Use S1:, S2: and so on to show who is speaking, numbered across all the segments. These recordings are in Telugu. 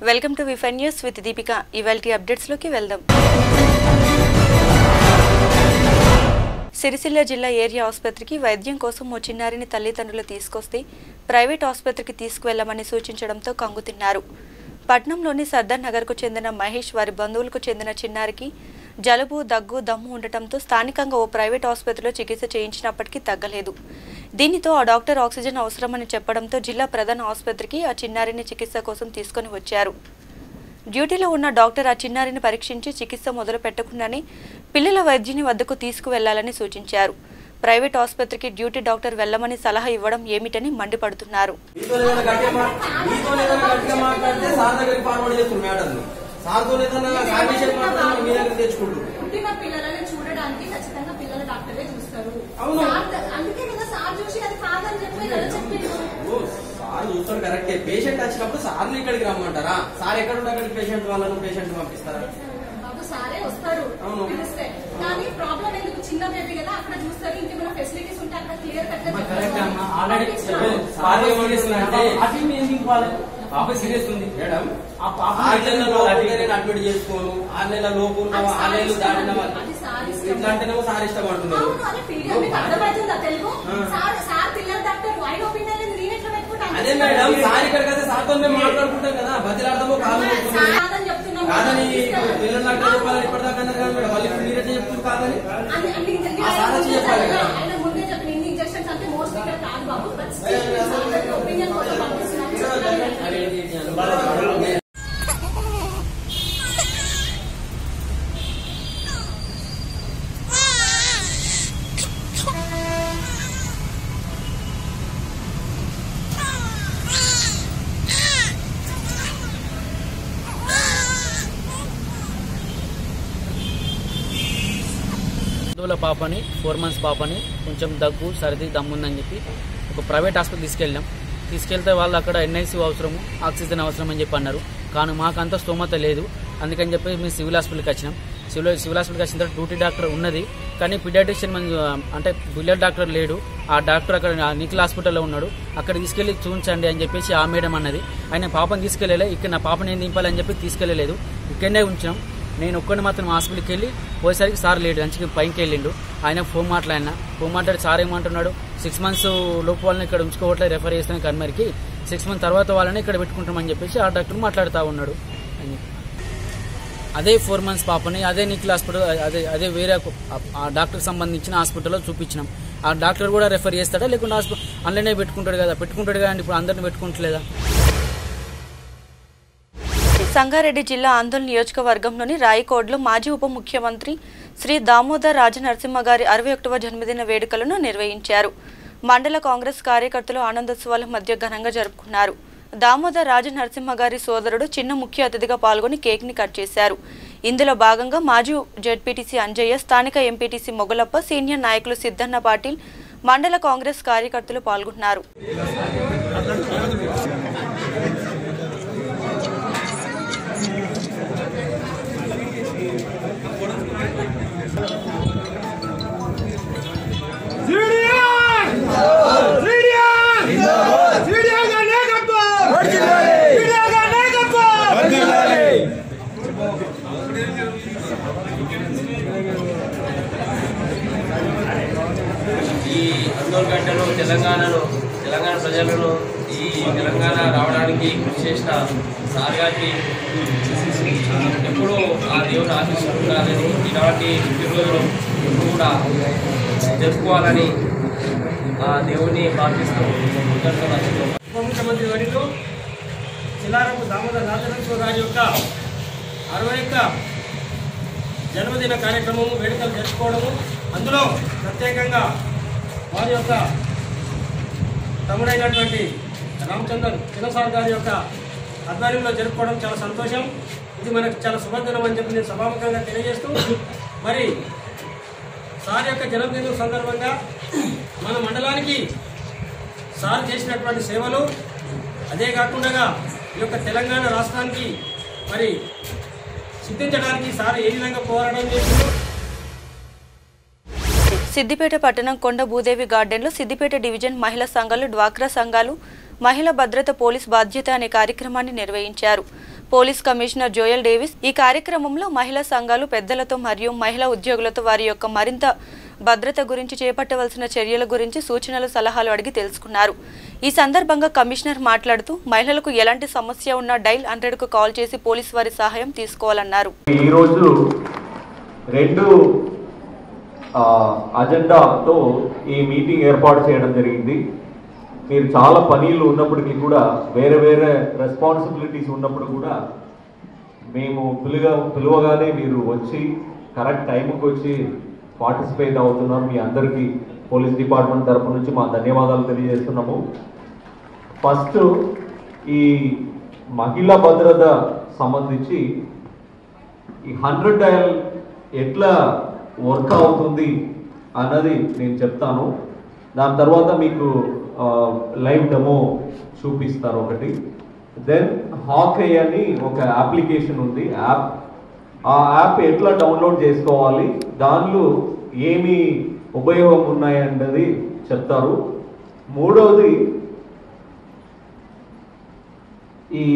S1: వెల్కమ్ టు విఫెన్ న్యూస్ విత్ దీపిక ఇవాల్టి అప్డేట్స్లోకి వెళ్దాం సిరిసిల్ల జిల్లా ఏరియా ఆసుపత్రికి వైద్యం కోసం ఓ చిన్నారిని తల్లిదండ్రులు తీసుకొస్తే ప్రైవేట్ ఆసుపత్రికి తీసుకువెళ్లమని సూచించడంతో కంగుతిన్నారు పట్నంలోని సర్దార్ నగర్కు చెందిన మహేష్ వారి బంధువులకు చెందిన చిన్నారికి జలుబు దగ్గు దమ్ము ఉండటంతో స్థానికంగా ఓ ప్రైవేట్ ఆసుపత్రిలో చికిత్స చేయించినప్పటికీ తగ్గలేదు దీనితో ఆ డాక్టర్ ఆక్సిజన్ అవసరమని చెప్పడంతో జిల్లా ప్రధాన ఆసుపత్రికి ఆ చిన్నారిని చికిత్స కోసం తీసుకొని వచ్చారు డ్యూటీలో ఉన్న డాక్టర్ ఆ చిన్నారిని పరీక్షించి చికిత్స మొదలు పెట్టకుండానే పిల్లల వైద్యుని వద్దకు తీసుకువెళ్లాలని సూచించారు ప్రైవేట్ ఆసుపత్రికి డ్యూటీ డాక్టర్ వెళ్లమని సలహా ఇవ్వడం ఏమిటని మండిపడుతున్నారు
S2: మీతో ఏదైనా గట్టిగా మా- మీతో ఏదైనా గట్టిగా మాట్లాడితే సార్ దగ్గరికి ఫార్వర్డ్ చేస్తారు మేడం సార్తో ఏదైనా కాంబినేషన్ మాట్లాడితే మీ దగ్గర తెచ్చుకుంటారు
S3: పుట్టిన పిల్లలని చూడడానికి ఖచ్చితంగా పిల్లల డాక్టరే చూస్తారు
S2: అవును.
S3: సార్ ద- అందుకే కదా సార్ చూసి అది కాదని చెప్పి కదా చెప్పిండు
S2: ఓ, సార్ చూస్తాడు కరెక్టే పేషెంట్ వచ్చినప్పుడు సార్లు ఇక్కడికి రమ్మంటారా సార్ ఎక్కడ ఉంటే అక్కడికి పేషెంట్ వాళ్ళను పేషెంట్ పంపిస్తారా
S3: బాబు సారే వస్తారు
S2: అవును.
S3: పిలిస్తే కానీ ప్రాబ్లం ఎందుకు చిన్న బేబీ కదా అక్కడ చూస్తారు ఇంకేమైనా ఫెసిలిటీస్ ఉంటే అక్కడ క్లియర్ కట్
S4: అమ్మా, కరెక్ట్ అమ్మా ఆల్రెడీ
S2: సార్ ఏమనిస్తున్నారంటే
S4: అది మేము దింపాలి పాప సీరియస్ ఉంది
S2: మేడం
S4: ఆ పాప
S2: ఆరు నెలల లోపు నేను అడ్మిట్ చేసుకోను ఆరు నెలల లోపు ఉన్నావా ఆరు నెలలు దాటిన వాళ్ళు
S3: అది సార్ ఇష్టం.
S2: ఇట్లా అంటేనేమో సార్ ఇష్టం అంటున్నారు
S3: అవును అదే పీడియం మీకు అర్థమవుతుందా తెలుగు
S2: ఆ.
S3: సార్ సార్ పిల్లల డాక్టర్ వైడ్ ఒపీనియన్ నేను ఎట్లా పెట్టుకుంటాను
S2: అదే మేడం సార్ ఇక్కడికి అయితే సార్తో మేము మాట్లాడుకుంటాం కదా బదిలాడదామో కాదు
S3: సార్ కాదని చెప్తున్నాం
S2: కాదని
S3: తీసుకెళ్ళాలి.
S2: పిల్లలు డాక్టర్ చెప్పాలని ఇప్పటిదాకా అన్నారు కదా మేడం వాళ్ళు ఇప్పుడు మీరైతే చెప్తున్నారు కాదని
S3: అన్ని అన్ని ఇంజ-
S2: ఆ సార్ వచ్చి చెప్పాలి కదా.
S3: ఆయన ముందే చెప్పిన ఇన్ని ఇంజక్షన్స్ అంటే మోస్ట్ ఇక్కడ కాదు బాబు బట్ స్టిల్ ఒపీనియన్ కోసం పంపిస్తున్నాను చెప్తున్నాను.
S4: బంధువుల పాపని ఫోర్ మంత్స్ పాపని కొంచెం దగ్గు సర్ది దమ్ముందని చెప్పి ఒక ప్రైవేట్ హాస్పిటల్ తీసుకెళ్ళాం తీసుకెళ్తే వాళ్ళు అక్కడ ఎన్ఐసి అవసరము ఆక్సిజన్ అవసరం అని చెప్పి అన్నారు కానీ మాకు అంత స్తోమత లేదు అందుకని చెప్పి మేము సివిల్ హాస్పిటల్కి వచ్చినాం సివిల్ సివిల్ హాస్పిటల్కి వచ్చిన తర్వాత డ్యూటీ డాక్టర్ ఉన్నది కానీ పిడియాట్రిషియన్ మన అంటే పిల్లల డాక్టర్ లేడు ఆ డాక్టర్ అక్కడ నిఖిల్ హాస్పిటల్లో ఉన్నాడు అక్కడ తీసుకెళ్లి చూపించండి అని చెప్పేసి ఆ మేడం అన్నది ఆయన పాపని తీసుకెళ్ళలే ఇక్కడ నా పాపని ఏం దింపాలని చెప్పి తీసుకెళ్ళలేదు ఇక్కడనే ఉంచాం నేను ఒక్కడిని మాత్రం హాస్పిటల్కి వెళ్ళి పోయేసరికి సార్ లేడు అంచుకి పైకి వెళ్ళిండు ఆయన ఫోన్ మాట్లాడినా ఫోన్ మాట్లాడి సార్ ఏమంటున్నాడు సిక్స్ మంత్స్ లోపు వాళ్ళని ఇక్కడ ఉంచుకోవట్లేదు రెఫర్ చేస్తాను కన్మరికి సిక్స్ మంత్ తర్వాత వాళ్ళని ఇక్కడ పెట్టుకుంటామని చెప్పేసి ఆ డాక్టర్ మాట్లాడుతూ ఉన్నాడు అని చెప్పి. అదే ఫోర్ మంత్స్ పాపని అదే నిఖిల్ హాస్పిటల్ అదే అదే వేరే ఒక- ఆ డాక్టర్ సంబంధించిన హాస్పిటల్లో చూపించినాం ఆ డాక్టర్ కూడా రెఫర్ చేస్తాడా లేకుంటే హాస్పిటల్ అందులోనే పెట్టుకుంటాడు కదా పెట్టుకుంటాడు కదా ఇప్పుడు అందరిని పెట్టుకుంటలేదా
S1: సంగారెడ్డి జిల్లా ఆందోళన నియోజకవర్గంలోని రాయకోడ్లో మాజీ ఉప ముఖ్యమంత్రి శ్రీ దామోదర్ రాజనరసింహ గారి అరవై ఒకటవ జన్మదిన వేడుకలను నిర్వహించారు మండల కాంగ్రెస్ కార్యకర్తలు ఆనందోత్సవాల మధ్య ఘనంగా జరుపుకున్నారు దామోదర్ రాజనరసింహ గారి సోదరుడు చిన్న ముఖ్య అతిథిగా పాల్గొని కేక్ ని కట్ చేశారు ఇందులో భాగంగా మాజీ జెడ్పీటీసీ అంజయ్య స్థానిక ఎంపీటీసీ మొగలప్ప సీనియర్ నాయకులు సిద్ధన్న పాటిల్ మండల కాంగ్రెస్ కార్యకర్తలు పాల్గొన్నారు
S5: ఈ ఆందోళన గంటలో తెలంగాణలో తెలంగాణ ప్రజలను ఈ తెలంగాణ రావడానికి కృషి చేసిన సార్ గారికి ఎప్పుడూ ఆ దేవుని ఆశిస్తుండాలని ఇలాంటి పుట్టినరోజులు ఎప్పుడు కూడా జరుపుకోవాలని ఆ దేవుని ప్రార్థిస్తూ కృతజ్ఞతలు నచ్చుతున్నాం
S6: ఉప ముఖ్యమంత్రి వర్యులు చిల్లారపు దామోదర్ రాజనరసింహ గారి యొక్క అరవై యొక్క జన్మదిన కార్యక్రమము వేడుకలు జరుపుకోవడము అందులో ప్రత్యేకంగా వారి యొక్క తమ్ముడైనటువంటి రామచందర్ చిన్నసార్ గారి యొక్క ఆధ్వర్యంలో జరుపుకోవడం చాలా సంతోషం ఇది మనకు చాలా శుభదినం అని చెప్పి నేను సభాముఖంగా తెలియజేస్తూ మరి సార్ యొక్క జన్మదినం సందర్భంగా మన మండలానికి సార్ చేసినటువంటి సేవలు అదే కాకుండా ఈ యొక్క తెలంగాణ రాష్ట్రానికి మరి సిద్ధించడానికి సార్ ఏ విధంగా పోరాటం చేసిందో
S1: సిద్దిపేట పట్టణం కొండ భూదేవి గార్డెన్లో సిద్దిపేట డివిజన్ మహిళా సంఘాలు డ్వాక్రా సంఘాలు మహిళా భద్రత పోలీస్ బాధ్యత అనే కార్యక్రమాన్ని నిర్వహించారు పోలీస్ కమిషనర్ జోయల్ డేవిస్ ఈ కార్యక్రమంలో మహిళా సంఘాలు పెద్దలతో మరియు మహిళా ఉద్యోగులతో వారి యొక్క మరింత భద్రత గురించి చేపట్టవలసిన చర్యల గురించి సూచనలు సలహాలు అడిగి తెలుసుకున్నారు ఈ సందర్భంగా కమిషనర్ మాట్లాడుతూ మహిళలకు ఎలాంటి సమస్య ఉన్నా డైల్ హండ్రెడ్కు కాల్ చేసి పోలీస్ వారి సహాయం తీసుకోవాలన్నారు
S7: ఈరోజు రెండు ఆ, అజెండాతో ఈ మీటింగ్ ఏర్పాటు చేయడం జరిగింది మీరు చాలా పనీలు ఉన్నప్పటికీ కూడా వేరే వేరే రెస్పాన్సిబిలిటీస్ ఉన్నప్పుడు కూడా మేము పిలుగా పిలువగానే మీరు వచ్చి కరెక్ట్ టైంకి వచ్చి పార్టిసిపేట్ అవుతున్నారు మీ అందరికీ పోలీస్ డిపార్ట్మెంట్ తరపు నుంచి మా ధన్యవాదాలు తెలియజేస్తున్నాము ఫస్ట్ ఈ మహిళా భద్రత సంబంధించి ఈ హండ్రెడ్ డయల్ ఎట్లా వర్క్ అవుతుంది అన్నది నేను చెప్తాను దాని తర్వాత మీకు లైవ్ డెమో చూపిస్తారు ఒకటి దెన్ హాకై అని ఒక అప్లికేషన్ ఉంది యాప్ ఆ యాప్ ఎట్లా డౌన్లోడ్ చేసుకోవాలి దానిలో ఏమి ఉపయోగం ఉన్నాయన్నది చెప్తారు మూడవది ఈ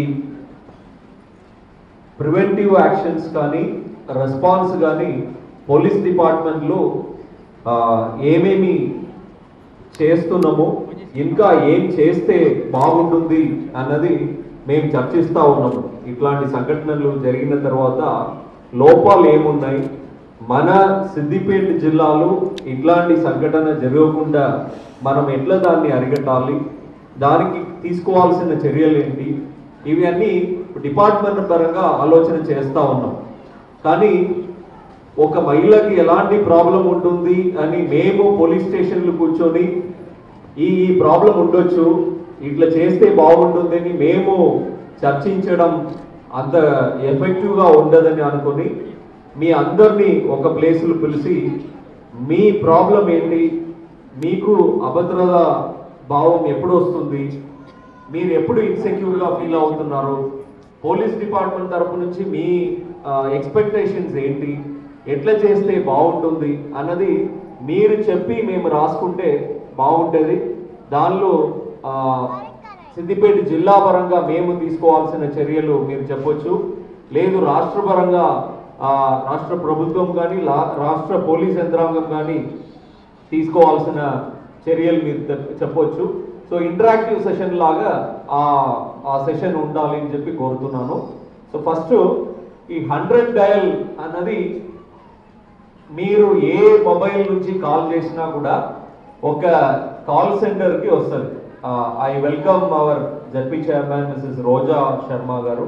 S7: ప్రివెంటివ్ యాక్షన్స్ కానీ రెస్పాన్స్ కానీ పోలీస్ డిపార్ట్మెంట్లో ఆ, ఏమేమి చేస్తున్నామో ఇంకా ఏం చేస్తే బాగుంటుంది అన్నది మేము చర్చిస్తూ ఉన్నాము ఇట్లాంటి సంఘటనలు జరిగిన తర్వాత లోపాలు ఏమున్నాయి మన సిద్దిపేట జిల్లాలో ఇట్లాంటి సంఘటన జరగకుండా మనం ఎట్లా దాన్ని అరికట్టాలి దానికి తీసుకోవాల్సిన చర్యలు ఏంటి ఇవి అన్నీ డిపార్ట్మెంట్ పరంగా ఆలోచన చేస్తూ ఉన్నాం కానీ ఒక మహిళకి ఎలాంటి ప్రాబ్లం ఉంటుంది అని మేము పోలీస్ స్టేషన్లు కూర్చొని ఈ ఈ ప్రాబ్లం ఉండొచ్చు ఇట్లా చేస్తే బాగుంటుందని మేము చర్చించడం అంత ఎఫెక్టివ్గా ఉండదని అనుకొని మీ అందరినీ ఒక ప్లేసులు పిలిచి మీ ప్రాబ్లం ఏంటి మీకు అభద్రత భావం ఎప్పుడు వస్తుంది మీరు ఎప్పుడు ఇన్సెక్యూర్గా ఫీల్ అవుతున్నారు పోలీస్ డిపార్ట్మెంట్ తరపు నుంచి మీ ఎక్స్పెక్టేషన్స్ ఏంటి ఎట్లా చేస్తే బాగుంటుంది అన్నది మీరు చెప్పి మేము రాసుకుంటే బాగుంటుంది దానిలో ఆ, సిద్దిపేట జిల్లా పరంగా మేము తీసుకోవాల్సిన చర్యలు మీరు చెప్పొచ్చు లేదు రాష్ట్ర పరంగా ఆ, రాష్ట్ర ప్రభుత్వం కానీ లా- రాష్ట్ర పోలీస్ యంత్రాంగం కానీ తీసుకోవాల్సిన చర్యలు మీరు చెప్- చెప్పొచ్చు సో ఇంటరాక్టివ్ సెషన్ లాగా ఆ ఆ సెషన్ ఉండాలి అని చెప్పి కోరుతున్నాను సో ఫస్ట్ ఈ హండ్రెడ్ డయల్ అన్నది మీరు ఏ మొబైల్ నుంచి కాల్ చేసినా కూడా ఒక కాల్ సెంటర్కి వస్తుంది I welcome our ZP chairman Mrs Roja Sharma garu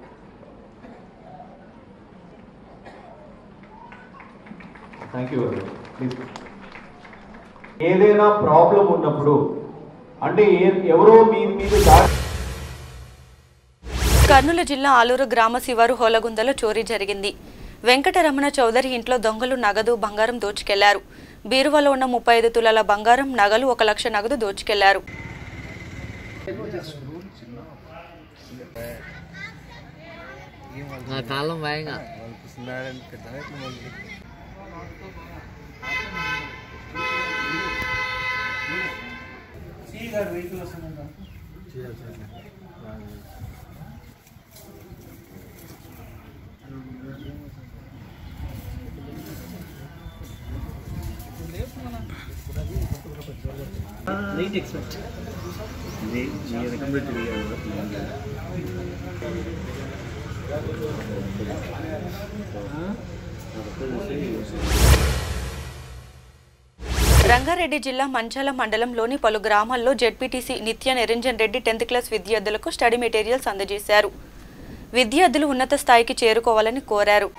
S7: thank you please ఏదైనా ప్రాబ్లం ఉన్నప్పుడు అంటే ఏ- ఎవరో మీ మీద దాడి
S1: కర్నూలు జిల్లా ఆలూరు గ్రామ శివారు హోలగుందలో చోరీ జరిగింది వెంకటరమణ చౌదరి ఇంట్లో దొంగలు నగదు బంగారం దోచుకెళ్లారు బీరువాలో ఉన్న ముప్పై ఐదు తులాల బంగారం నగలు ఒక లక్ష నగదు దోచుకెళ్లారు
S8: నా కాలం వేగంగా
S1: రంగారెడ్డి జిల్లా మంచాల మండలంలోని పలు గ్రామాల్లో ZPTC Nitya Niranjan Reddy tenth class విద్యార్థులకు స్టడీ మెటీరియల్స్ అందజేశారు విద్యార్థులు ఉన్నత స్థాయికి చేరుకోవాలని కోరారు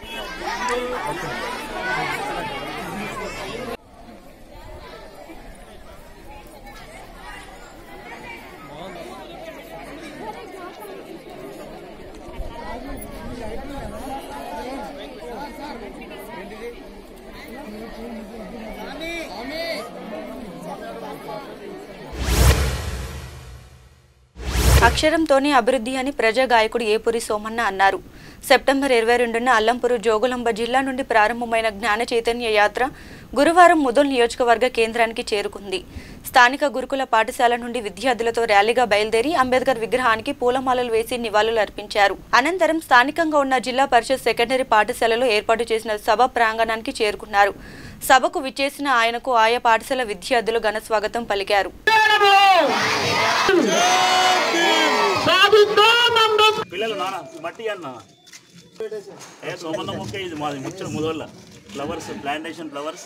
S1: అక్షరంతోనే అభివృద్ధి అని ప్రజా గాయకుడు ఏపురి సోమన్న అన్నారు సెప్టెంబర్ ఇరవై రెండున అల్లంపూరు జోగులాంబ జిల్లా నుండి ప్రారంభమైన జ్ఞాన చైతన్య యాత్ర గురువారం ముదోల్ నియోజకవర్గ కేంద్రానికి చేరుకుంది స్థానిక గురుకుల పాఠశాల నుండి విద్యార్థులతో ర్యాలీగా బయలుదేరి అంబేద్కర్ విగ్రహానికి పూలమాలలు వేసి నివాళులు అర్పించారు అనంతరం స్థానికంగా ఉన్న జిల్లా పరిషత్ సెకండరీ పాఠశాలలో ఏర్పాటు చేసిన సభ ప్రాంగణానికి చేరుకున్నారు సభకు విచ్చేసిన ఆయనకు ఆయా పాఠశాల విద్యార్థులు ఘన స్వాగతం పలికారు
S8: పిల్లలు నాన్న మట్టి అన్న ఏ సోమన్న మొక్క ఇది మాది ముచ్చట ముదోళ్ళ ఫ్లవర్స్ ప్లాంటేషన్ ఫ్లవర్స్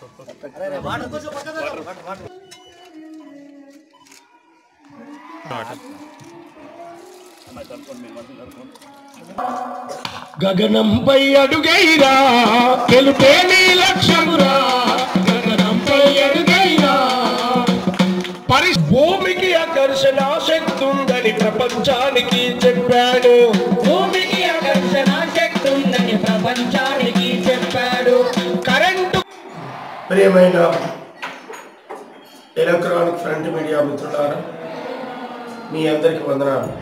S9: గగనంపై అడుగైరా గెలుపే నీ లక్ష్యమురా గగనంపై అడుగైరా పరి భూమికి ఆకర్షణ శక్తి ఉందని ప్రపంచానికి చెప్పాడు భూమికి ఆకర్షణ శక్తి ఉందని ప్రపంచానికి చెప్పాడు కరెంటు ప్రియమైన ఎలక్ట్రానిక్ ఫ్రంట్ మీడియా మిత్రులారా మీ అందరికి వందనాలు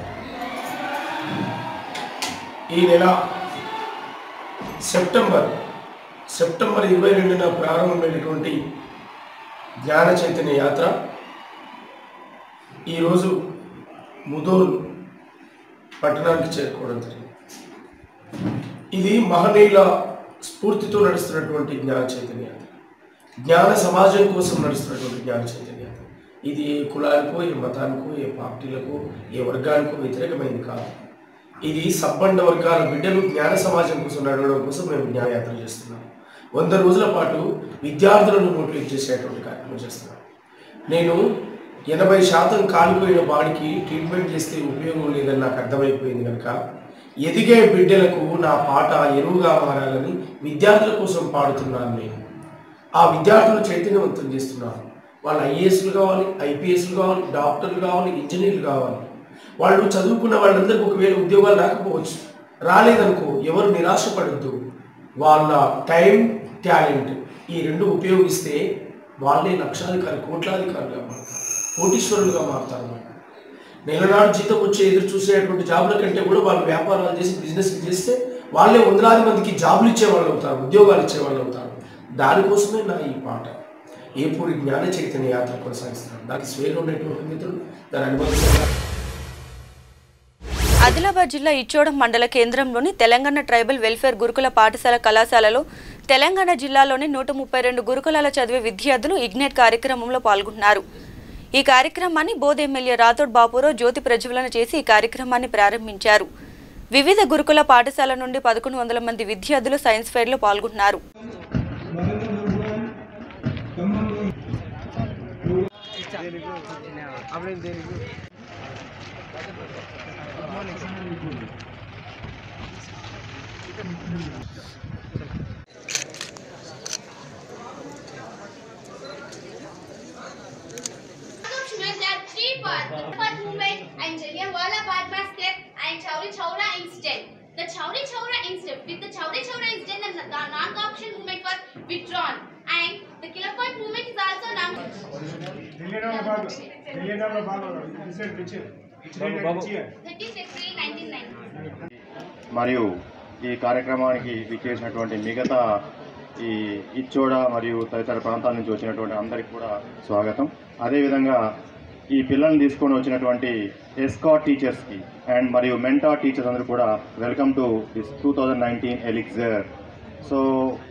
S9: ఈ నెల సెప్టెంబర్ సెప్టెంబర్ ఇరవై రెండున ప్రారంభమైనటువంటి జ్ఞాన చైతన్య యాత్ర ఈరోజు ముదోల్ పట్టణానికి చేరుకోవడం జరిగింది ఇది మహనీయుల స్ఫూర్తితో నడుస్తున్నటువంటి జ్ఞాన చైతన్య యాత్ర జ్ఞాన సమాజం కోసం నడుస్తున్నటువంటి జ్ఞాన చైతన్య యాత్ర ఇది ఏ కులానికో ఏ మతానికో ఏ పార్టీలకు ఏ వర్గానికో వ్యతిరేకమైంది కాదు ఇది సబ్బండ వర్గాల బిడ్డలు జ్ఞాన సమాజం కోసం నడవడం కోసం మేము జ్ఞానయాత్ర చేస్తున్నాం వంద రోజుల పాటు విద్యార్థులను మోటివేట్ చేసేటువంటి కార్యక్రమం చేస్తున్నాం నేను ఎనభై శాతం కాలిపోయిన బాడీకి ట్రీట్మెంట్ చేస్తే ఉపయోగం లేదని నాకు అర్థమైపోయింది కనుక ఎదిగే బిడ్డలకు నా పాట ఎరువుగా మారాలని విద్యార్థుల కోసం పాడుతున్నాను నేను ఆ విద్యార్థులు చైతన్యవంతం చేస్తున్నాను వాళ్ళు ఐఏఎస్లు కావాలి ఐపీఎస్లు కావాలి డాక్టర్లు కావాలి ఇంజనీర్లు కావాలి వాళ్ళు చదువుకున్న వాళ్ళందరికీ ఒకవేళ ఉద్యోగాలు రాకపోవచ్చు రాలేదనుకో ఎవరు నిరాశపడద్దు వాళ్ళ టైం టాలెంట్ ఈ రెండు ఉపయోగిస్తే వాళ్ళే లక్షాధికారి కోట్లాధికారులుగా మారుతారు కోటీశ్వరులుగా మారుతారు అన్నమాట నెలనాడు జీతం వచ్చే ఎదురు చూసేటువంటి జాబుల కంటే కూడా వాళ్ళు వ్యాపారాలు చేసి బిజినెస్ చేస్తే వాళ్ళే వందలాది మందికి జాబులు ఇచ్చేవాళ్ళు అవుతారు ఉద్యోగాలు ఇచ్చేవాళ్ళు అవుతారు దానికోసమే నా ఈ పాట ఏపూరి జ్ఞాన చైతన్య యాత్ర కొనసాగిస్తున్నాను దానికి స్వేలు ఉన్నటువంటి మిత్రులు దాని అనుభవం
S1: ఆదిలాబాద్ జిల్లా ఇచ్చోడం మండల కేంద్రంలోని తెలంగాణ ట్రైబల్ వెల్ఫేర్ గురుకుల పాఠశాల కళాశాలలో తెలంగాణ జిల్లాలోని నూట ముప్పై రెండు గురుకులాల చదివే విద్యార్థులు ఇగ్నెట్ కార్యక్రమంలో పాల్గొన్నారు ఈ కార్యక్రమాన్ని బోధ్ ఎమ్మెల్యే రాథోడ్ బాపురో జ్యోతి ప్రజ్వలన చేసి ఈ కార్యక్రమాన్ని ప్రారంభించారు వివిధ గురుకుల పాఠశాల నుండి పదకొండు వందల మంది విద్యార్థులు సైన్స్ ఫెయిర్లో పాల్గొన్నారు
S10: Accomplishment at three parts. First movement and Jallianwala Bagh massacre and Chowri Chowra incident. The Chowri Chowra incident, with the Chowri Chowra incident and the non-corruption movement was withdrawn. And the Khilafat movement is also now. Thirteenth April 1990.
S11: మరియు ఈ కార్యక్రమానికి విచ్చేసినటువంటి మిగతా ఈ ఇచ్చోడ మరియు తదితర ప్రాంతాల నుంచి వచ్చినటువంటి అందరికీ కూడా స్వాగతం అదేవిధంగా ఈ పిల్లల్ని తీసుకొని వచ్చినటువంటి ఎస్కాట్ టీచర్స్కి అండ్ మరియు మెంటార్ టీచర్స్ అందరూ కూడా welcome to this two thousand nineteen elixir సో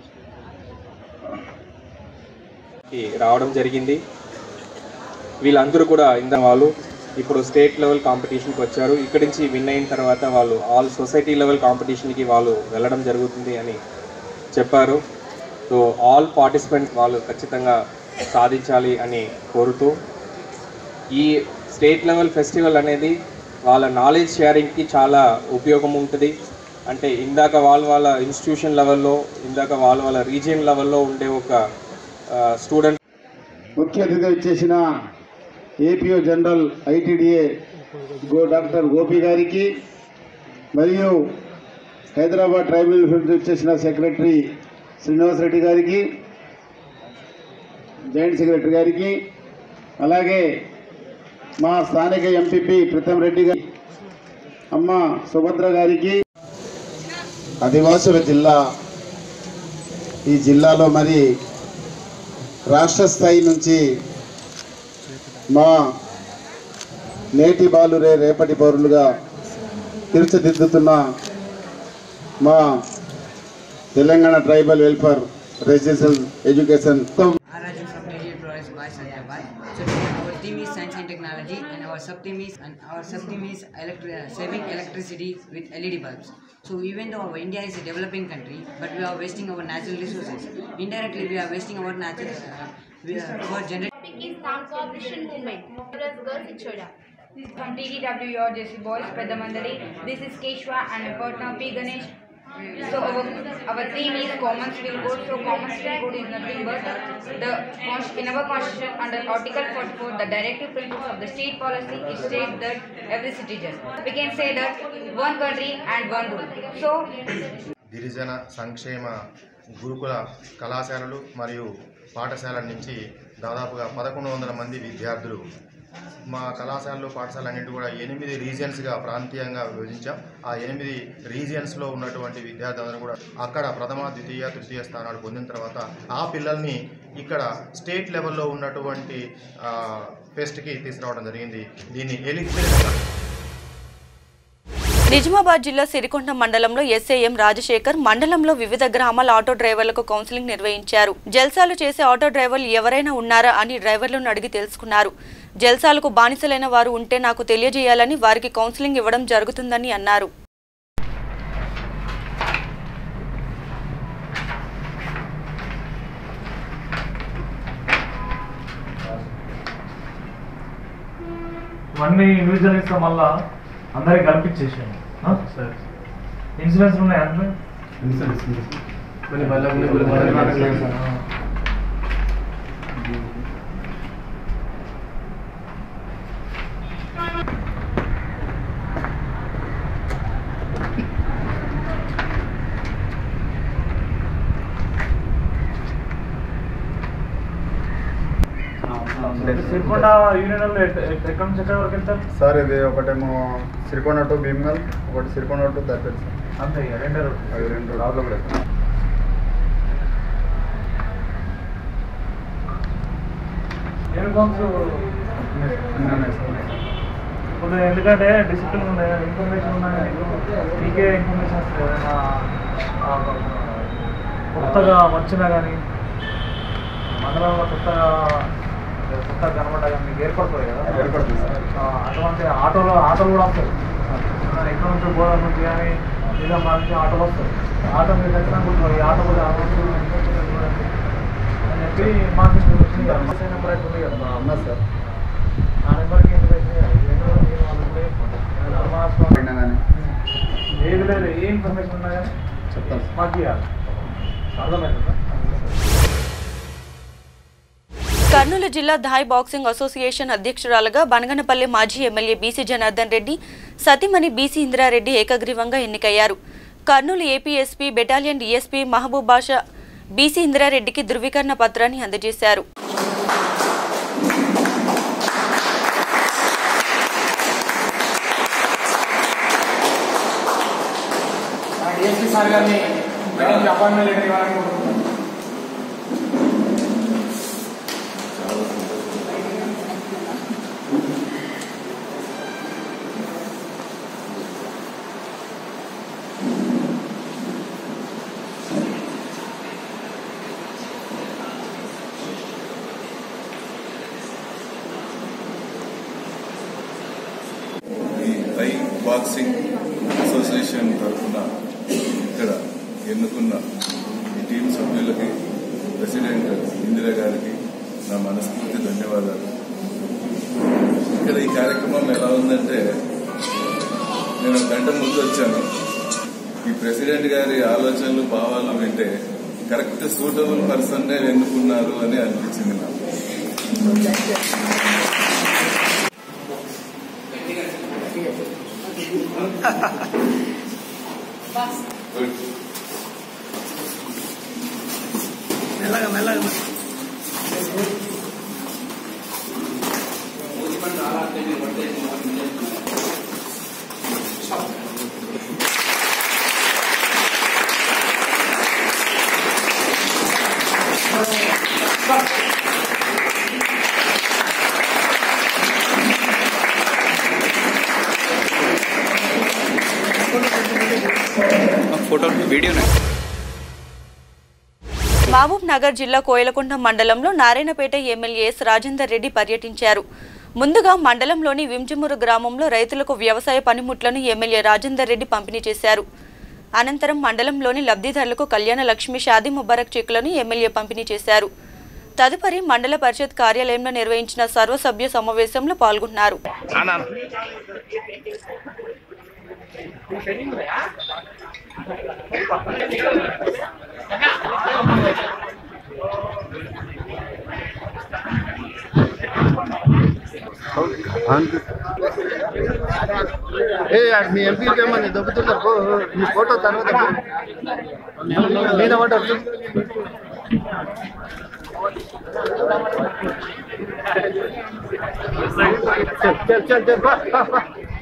S12: కి రావడం జరిగింది వీళ్ళందరూ కూడా ఇంత వాళ్ళు ఇప్పుడు స్టేట్ లెవెల్ కాంపిటీషన్కి వచ్చారు ఇక్కడి నుంచి విన్ అయిన తర్వాత వాళ్ళు ఆల్ సొసైటీ లెవెల్ కాంపిటీషన్కి వాళ్ళు వెళ్ళడం జరుగుతుంది అని చెప్పారు సో ఆల్ పార్టిసిపెంట్స్ వాళ్ళు ఖచ్చితంగా సాధించాలి అని కోరుతూ ఈ స్టేట్ లెవెల్ ఫెస్టివల్ అనేది వాళ్ళ నాలెడ్జ్ షేరింగ్కి చాలా ఉపయోగం ఉంటుంది అంటే ఇందాక వాళ్ళ వాళ్ళ ఇన్స్టిట్యూషన్ లెవెల్లో ఇందాక వాళ్ళ వాళ్ళ రీజియన్ లెవెల్లో ఉండే ఒక స్టూడెంట్
S13: ముఖ్య అతిథిగా ఇచ్చేసిన ఏపీఓ జనరల్ ఐటీడీఏ గో డాక్టర్ గోపి గారికి మరియు హైదరాబాద్ ట్రైబల్ ఫీల్డ్ ఇచ్చేసిన సెక్రటరీ శ్రీనివాస్ రెడ్డి గారికి జాయింట్ సెక్రటరీ గారికి అలాగే మా స్థానిక ఎంపీపీ ప్రీతం రెడ్డి గారి అమ్మ సుభద్ర గారికి ఆదివాసుల జిల్లా ఈ జిల్లాలో మరి రాష్ట్ర స్థాయి నుంచి మా నేటి బాలురే రేపటి పౌరులుగా తీర్చిదిద్దుతున్న మా Telangana tribal welfare residential education
S14: Araju from Treasury Progress by Satyabhai. So today our theme is science and technology and our sub theme is and our sub theme is electri- saving electricity with LED bulbs. So even though our India is a developing country, but we are wasting our natural resources. Indirectly, we are wasting our natural uh, we are, for generating.
S10: topic is non-cooperation movement. Girls, girls, Ichoda.
S15: From TDW or JC Boys, Pedamandali. This is Keshwa and I'm partner P Ganesh. So our, our theme is commons will code. So commons will code is nothing but the cons- in our constitution under Article 44, the directive principles of the state policy is state that every citizen. We can say that one country and one rule. So
S11: గిరిజన సంక్షేమ గురుకుల కళాశాలలు మరియు పాఠశాలల నుంచి దాదాపుగా పదకొండు వందల మంది విద్యార్థులు మా కళాశాలలు పాఠశాలన్నింటి కూడా ఎనిమిది రీజియన్స్గా ప్రాంతీయంగా విభజించాం ఆ ఎనిమిది రీజియన్స్లో ఉన్నటువంటి విద్యార్థులందరూ కూడా అక్కడ ప్రథమ ద్వితీయ తృతీయ స్థానాలు పొందిన తర్వాత ఆ పిల్లల్ని ఇక్కడ స్టేట్ లెవెల్లో ఉన్నటువంటి ఆ, ఫెస్ట్కి తీసుకురావడం జరిగింది దీన్ని ఎలిజిబిలిటీ
S1: నిజామాబాద్ జిల్లా సిరికొండ మండలంలో ఎస్ఐఎం రాజశేఖర్ మండలంలో వివిధ గ్రామాల ఆటో డ్రైవర్లకు కౌన్సిలింగ్ నిర్వహించారు జల్సాలు చేసే ఆటో డ్రైవర్లు ఎవరైనా ఉన్నారా అని డ్రైవర్లను అడిగి తెలుసుకున్నారు జల్సాలకు బానిసలైన వారు ఉంటే నాకు తెలియజేయాలని వారికి కౌన్సిలింగ్ ఇవ్వడం జరుగుతుందని అన్నారు
S16: ఇవన్నీ ఇండివిజువల్ ఇస్తాం మళ్ళా అందరికి కల్పించేసాను ఆ? సరే ఇన్సూరెన్స్ ఉన్నాయి అందులో ఇన్సూరెన్స్ కొన్ని సిరికొండ యూనియన్లో ఎక్కడి నుంచి ఎక్కడి వరకు వెళ్తారు
S17: సార్ ఇది ఒకటేమో సిరికొండ టు భీమ్గల్ ఒకటి సిరికొండ టు దర్పేట్ సార్
S16: అంతే ఇక రెండే రోడ్డు
S17: అవి రెండు రావులో కూడా సార్
S16: యూనిఫామ్స్ ఇప్పుడు ఎందుకంటే డిసిప్లిన్ ఉన్నాయి ఇన్ఫర్మేషన్ ఉన్నాయి మీకే ఇన్ఫర్మేషన్ వస్తుంది ఏదైనా ఆ, కొత్తగా వచ్చినా కానీ మండలంలో కొత్తగా కొత్తగా కనబడ్డా కానీ మీకు ఏర్పడుతుంది కదా
S17: ఏర్పడుతుంది సార్.
S16: ఆ, అటువంటి ఆటోలో ఆటోలు కూడా వస్తాయి ఎక్కడ నుంచి గోదావరి నుంచి కానీ నిజామాబాద్ నుంచి ఆటోలు వస్తాయి ఆటో మీరు దగ్గర అనుకుంటున్నారు ఈ ఆటో కూడా ఆటో అని చెప్పి మాకు ఇన్ఫర్మేషన్ ఇవ్వాలి మా సైన్ నెంబర్ అయితే ఉంది కదా
S17: ఉన్నది సార్
S16: ఆ నెంబర్కి ఇన్ఫర్మేషన్ ఇవ్వాలి ఈ నెంబర్ మీరు వాళ్ళకి పోయి, ధర్మాసనం
S17: అయినా కానీ
S16: ఏది లేదు ఏ ఇన్ఫర్మేషన్ ఉన్నా కానీ
S17: చెప్తాను సార్
S16: మాకు ఇవ్వాలి అర్థమైందా
S1: కర్నూలు జిల్లా ధాయ్ బాక్సింగ్ అసోసియేషన్ అధ్యక్షురాలుగా బనగనపల్లి మాజీ ఎమ్మెల్యే బీసీ జనార్దన్ రెడ్డి సతీమణి బీసీ ఇందిరారెడ్డి ఏకగ్రీవంగా ఎన్నికయ్యారు Kurnool AP SP battalion DSP Mahaboob Basha BC ఇందిరారెడ్డికి ధృవీకరణ పత్రాన్ని అందజేశారు
S18: డిఎస్పీ సార్ గారిని వెంటనే అపాయింట్మెంట్ లెటర్ ఇవ్వాలని కోరుకుంటున్నాను
S19: ఈ టై బాక్సింగ్ అసోసియేషన్ తరఫున ఇక్కడ ఎన్నుకున్న ఈ టీం సభ్యులకి ప్రెసిడెంట్ ఇందిరా గారికి నా మనస్ఫూర్తి ధన్యవాదాలు ఇక్కడ ఈ కార్యక్రమం ఎలా ఉందంటే నేను ఒక గంట ముందు వచ్చాను ఈ ప్రెసిడెంట్ గారి ఆలోచనలు భావాలు వింటే కరెక్ట్ సూటబుల్ పర్సన్ ఎన్నుకున్నారు అని అనిపించింది నాకు గుడ్
S18: మెల్లగా మెల్లగా
S20: ఫోటో వీడియోనే
S1: మహబూబ్ నగర్ జిల్లా కోయలకుంట మండలంలో నారాయణపేట ఎమ్మెల్యే ఎస్ రాజేందర్ రెడ్డి పర్యటించారు ముందుగా మండలంలోని వింజమూరు గ్రామంలో రైతులకు వ్యవసాయ పనిముట్లను ఎమ్మెల్యే రాజేందర్ రెడ్డి పంపిణీ చేశారు అనంతరం మండలంలోని లబ్ధిదారులకు కళ్యాణ లక్ష్మి షాదీ ముబారక్ చెక్కులను ఎమ్మెల్యే పంపిణీ చేశారు తదుపరి మండల పరిషత్ కార్యాలయంలో నిర్వహించిన సర్వసభ్య సమావేశంలో పాల్గొన్నారు
S21: ఏ ఆడు మీ ఎంపీకి ఏమని దొబ్బుతున్నారు పో, మీ ఫోటో తర్వాత మీద పడ్డారు చల్ చల్ చల్ చల్ బా, బా, బా.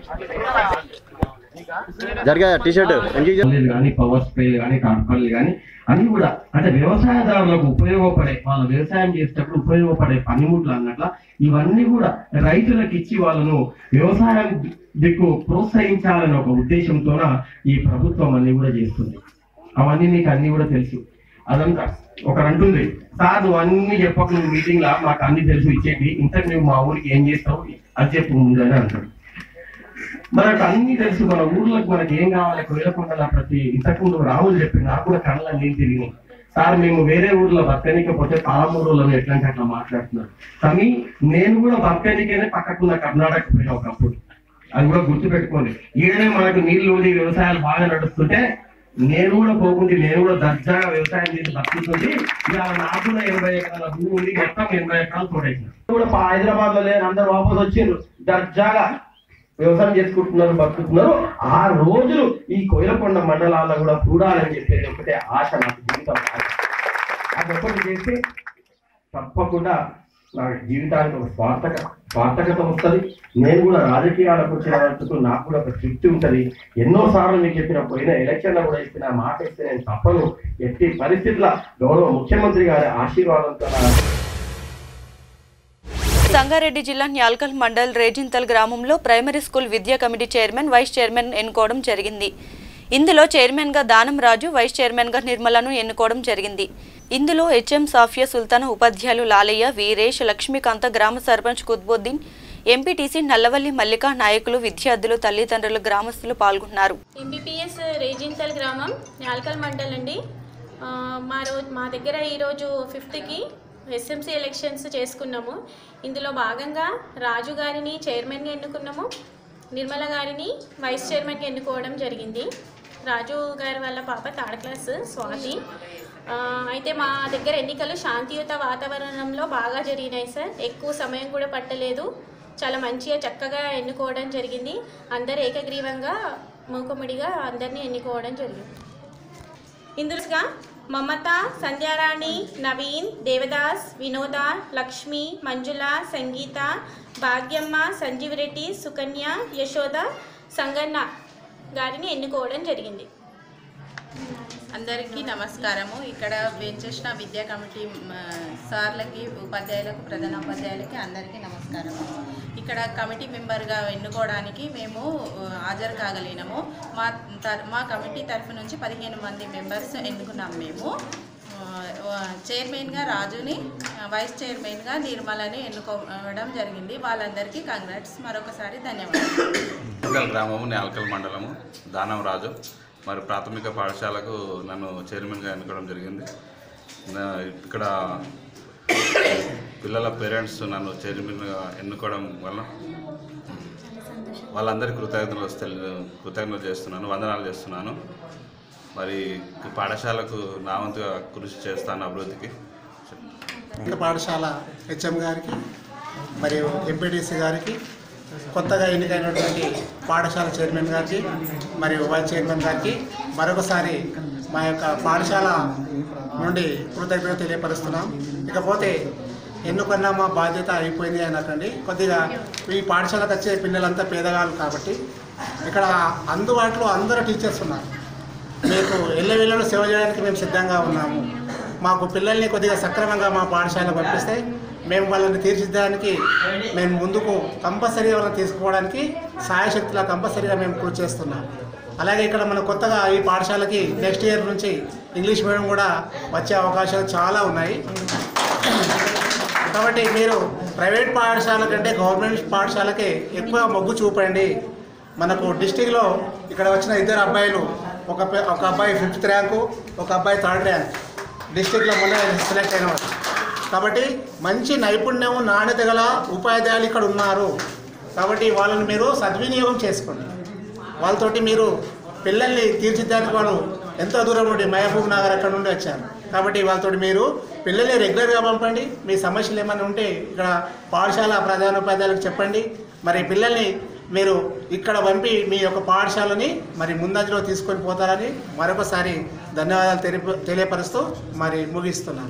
S22: జరిగా టీ షర్ట్
S23: కానీ పవర్ స్ప్రేలు కానీ కార్పన్లు కానీ అన్ని కూడా అంటే వ్యవసాయదారులకు ఉపయోగపడే వాళ్ళ వ్యవసాయం చేసేటప్పుడు ఉపయోగపడే పనిముట్లు అన్నట్ల ఇవన్నీ కూడా రైతులకు ఇచ్చి వాళ్ళను వ్యవసాయం దిక్కు ప్రోత్సహించాలనే ఒక ఉద్దేశంతోన ఈ ప్రభుత్వం అన్ని కూడా చేస్తుంది అవన్నీ నీకు అన్ని కూడా తెలుసు అదంతా ఒకరు అంటుంది సార్ నువ్వు అన్ని చెప్పకు నువ్వు మీటింగ్ లా మాకు అన్ని తెలుసు ఇచ్చేటి ఇంతకు నువ్వు మా ఊరికి ఏం చేస్తావు అది చెప్పు ముందు అని అంటాడు మనకు అన్ని తెలుసు మన ఊర్లకు మనకి ఏం కావాలి కోయలకొండల ప్రతి ఇంతకు ముందు రాహుల్ చెప్పి నాకు కూడా కళ్ళ నీళ్ళు తిరిగినాయి సార్ మేము వేరే ఊర్లో బతకనికపోతే పాలమూరులో ఎట్లా అంటే అట్లా మాట్లాడుతున్నారు కానీ నేను కూడా బతకనికనే పక్కకున్న కర్ణాటక పోయిన ఒకప్పుడు అది కూడా గుర్తు పెట్టుకోండి ఈడనే మనకు నీళ్లు ఉండి వ్యవసాయాలు బాగా నడుస్తుంటే నేను కూడా పోకుంటే నేను కూడా దర్జాగా వ్యవసాయం చేసి బతుకుతుంది ఇవాళ నాకు కూడా ఎనభై ఎకరాల భూమి ఉంది మొత్తం ఎనభై ఎకరాలు తోడేసిన కూడా పా- హైదరాబాద్ లో లేని అందరు వాపస్ వచ్చిండ్రు దర్జాగా వ్యవసాయం చేసుకుంటున్నారు బతుకుతున్నారు ఆ రోజులు ఈ కోయిలకొండ మండలాల్లో కూడా చూడాలని చెప్పేది ఒకటే ఆశ నాకు జీవితం ఆశ. అది ఒకటి చేస్తే తప్పకుండా నా జీవితానికి ఒక స్వార్థక స్వార్థకత వస్తుంది నేను కూడా రాజకీయాలకు వచ్చిన వరకు నాకు కూడా ఒక తృప్తి ఉంటుంది ఎన్నో సార్లు మీకు చెప్పిన పోయిన ఎలక్షన్లో కూడా ఇచ్చిన మాట ఇస్తే నేను తప్పను ఎట్టి పరిస్థితుల గౌరవ ముఖ్యమంత్రి గారి ఆశీర్వాదంతో నా
S1: సంగారెడ్డి జిల్లా న్యాల్కల్ మండల్ రేజింతల్ గ్రామంలో ప్రైమరీ స్కూల్ విద్యా కమిటీ చైర్మన్ వైస్ చైర్మన్ ఎన్నుకోవడం జరిగింది ఇందులో చైర్మన్గా దానం రాజు వైస్ చైర్మన్గా నిర్మలను ఎన్నుకోవడం జరిగింది ఇందులో హెచ్ఎం సాఫియా సుల్తాన్ ఉపాధ్యాయులు లాలయ్య వీరేష్ లక్ష్మీకాంత గ్రామ సర్పంచ్ కుత్బుద్దీన్ ఎంపీటీసీ నల్లవల్లి మల్లికా నాయకులు విద్యార్థులు తల్లిదండ్రులు గ్రామస్తులు పాల్గొన్నారు
S24: ఎంబీపీఎస్ రేజింతల్ గ్రామం నాల్కల్ మండల్ అండి ఆ, మా రోజు మా దగ్గర ఈరోజు ఫిఫ్త్కి ఎస్ఎంసీ ఎలక్షన్స్ చేసుకున్నాము ఇందులో భాగంగా రాజు గారిని చైర్మన్గా ఎన్నుకున్నాము నిర్మల గారిని వైస్ చైర్మన్గా ఎన్నుకోవడం జరిగింది రాజు గారి వాళ్ళ పాప థర్డ్ క్లాస్ స్వాతి ఆ, అయితే మా దగ్గర ఎన్నికలు శాంతియుత వాతావరణంలో బాగా జరిగినాయి సార్ ఎక్కువ సమయం కూడా పట్టలేదు చాలా మంచిగా చక్కగా ఎన్నుకోవడం జరిగింది అందరు ఏకగ్రీవంగా మూకుమ్మడిగా అందరినీ ఎన్నుకోవడం జరిగింది ఇందులోగా మమత సంధ్యారాణి నవీన్ దేవదాస్ వినోద లక్ష్మి మంజుల సంగీత భాగ్యమ్మ సంజీవ్ రెడ్డి సుకన్య యశోద సంగన్న గారిని ఎన్నుకోవడం జరిగింది
S25: అందరికీ నమస్కారము ఇక్కడ వెంచేసిన విద్యా కమిటీ మ, సార్లకి ఉపాధ్యాయులకు ప్రధాన ఉపాధ్యాయులకి అందరికీ నమస్కారము ఇక్కడ కమిటీ మెంబర్గా ఎన్నుకోవడానికి మేము ఆ, హాజరు కాగలిగినాము మా తర్ మా కమిటీ తరఫు నుంచి పదిహేను మంది మెంబర్స్ ఎన్నుకున్నాం మేము ఆ, చైర్మన్గా రాజుని ఆ, వైస్ చైర్మన్గా నిర్మలని ఎన్నుకోవడం జరిగింది వాళ్ళందరికీ కంగ్రాట్స్ మరొకసారి ధన్యవాదాలు
S26: నేల్కల్ గ్రామము నేల్కల్ మండలము దానం రాజు మరి ప్రాథమిక పాఠశాలకు నన్ను చైర్మన్గా ఎన్నుకోవడం జరిగింది నా- ఇక్కడ పిల్లల పేరెంట్స్ నన్ను చైర్మన్గా ఎన్నుకోవడం వల్ల వాళ్ళందరికీ కృతజ్ఞతలు తెలి- కృతజ్ఞతలు చేస్తున్నాను వందనాలు చేస్తున్నాను మరి పాఠశాలకు నా వంతుగా కృషి చేస్తాను అభివృద్ధికి
S27: ఇంకా పాఠశాల హెచ్ఎం గారికి మరియు ఎంపీటీసీ గారికి కొత్తగా ఎన్నికైనటువంటి పాఠశాల చైర్మన్ గారికి మరియు వైస్ చైర్మన్ గారికి మరొకసారి మా యొక్క పాఠశాల నుండి కృతజ్ఞత తెలియపరుస్తున్నాం ఇకపోతే ఎన్నుకున్న మా బాధ్యత అయిపోయింది అనకండి కొద్దిగా ఈ పాఠశాలకు వచ్చే పిల్లలంతా పేదవాళ్ళు కాబట్టి ఇక్కడ అందుబాటులో అందరూ టీచర్స్ ఉన్నారు మీకు ఎల్లవేళలో సేవ చేయడానికి మేము సిద్ధంగా ఉన్నాము మాకు పిల్లల్ని కొద్దిగా సక్రమంగా మా పాఠశాల పంపిస్తే మేము వాళ్ళని తీర్చిదిద్దడానికి మేము ముందుకు కంపల్సరీగా వాళ్ళని తీసుకోవడానికి సాయశక్తిలా కంపల్సరీగా మేము కృషి చేస్తున్నాం అలాగే ఇక్కడ మన కొత్తగా ఈ పాఠశాలకి నెక్స్ట్ ఇయర్ నుంచి ఇంగ్లీష్ మీడియం కూడా వచ్చే అవకాశాలు చాలా ఉన్నాయి కాబట్టి మీరు ప్రైవేట్ పాఠశాల కంటే గవర్నమెంట్ పాఠశాలకే ఎక్కువ మొగ్గు చూపండి మనకు డిస్టిక్లో ఇక్కడ వచ్చిన ఇద్దరు అబ్బాయిలు ఒక పే- ఒక అబ్బాయి ఫిఫ్త్ ర్యాంకు ఒక అబ్బాయి థర్డ్ ర్యాంక్ డిస్టిక్లో మొన్న సెలెక్ట్ అయిన వాడు కాబట్టి మంచి నైపుణ్యం నాణ్యత గల ఉపాధ్యాయులు ఇక్కడ ఉన్నారు కాబట్టి వాళ్ళని మీరు సద్వినియోగం చేసుకోండి వాళ్ళతోటి మీరు పిల్లల్ని తీర్చిదిద్దడానికి వాళ్ళు ఎంతో దూరం నుండి మహబూబ్ నగర్ అక్కడ నుండి వచ్చారు కాబట్టి వాళ్ళతోటి మీరు పిల్లల్ని రెగ్యులర్గా పంపండి మీ సమస్యలు ఏమైనా ఉంటే ఇక్కడ పాఠశాల ప్రధానోపాధ్యాయులకు చెప్పండి మరి పిల్లల్ని మీరు ఇక్కడ పంపి మీ యొక్క పాఠశాలని మరి ముందంజలో తీసుకొని పోతారని మరొకసారి ధన్యవాదాలు తెలియ తెలియపరుస్తూ మరి ముగిస్తున్నాను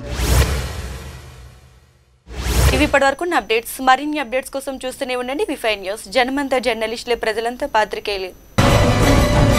S1: ఇవి ఇప్పటివరకు ఉన్న అప్డేట్స్ మరిన్ని అప్డేట్స్ కోసం చూస్తూనే ఉండండి విఫై న్యూస్ జనమంతా జర్నలిస్టులే ప్రజలంతా పాత్రికేయులే